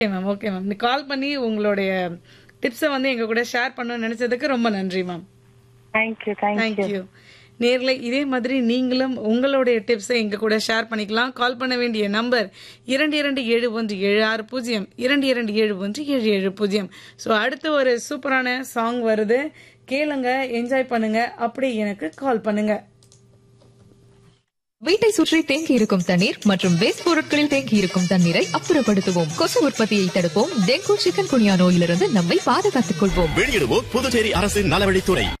okay ma'am okay ma'am நீ கால் பண்ணி உங்களுடைய டிப்ஸை வந்து எங்க கூட ஷேர் பண்ணணும்னு நினைச்சதுக்கு ரொம்ப நன்றி மேம் தேங்க்யூ தேங்க்யூ தேங்க்யூ நேர்ல இதே மாதிரி நீங்களும் உங்களுடைய டிப்ஸை எங்க கூட ஷேர் பண்ணிக்கலாம் கால் பண்ண வேண்டிய நம்பர் இரண்டு இரண்டு ஏழு ஒன்று ஏழு ஆறு பூஜ்ஜியம் இரண்டு இரண்டு ஏழு ஒன்று ஏழு ஏழு பூஜ்ஜியம் ஸோ அடுத்து ஒரு சூப்பரான சாங் வருது கேளுங்க என்ஜாய் பண்ணுங்க அப்படி எனக்கு கால் பண்ணுங்க வீட்டை சுற்றி தேங்கி இருக்கும் தண்ணீர் மற்றும் வேஸ்ட் பொருட்களில் தேங்கி இருக்கும் தண்ணீரை அப்புறப்படுத்துவோம் கொசு உற்பத்தியை தடுப்போம் டெங்கு சிக்கன் குனியா நோயிலிருந்து நம்மை பாதுகாத்துக் கொள்வோம் வெளியிடுவோர் புதுச்சேரி அரசின் நலவழித்துறை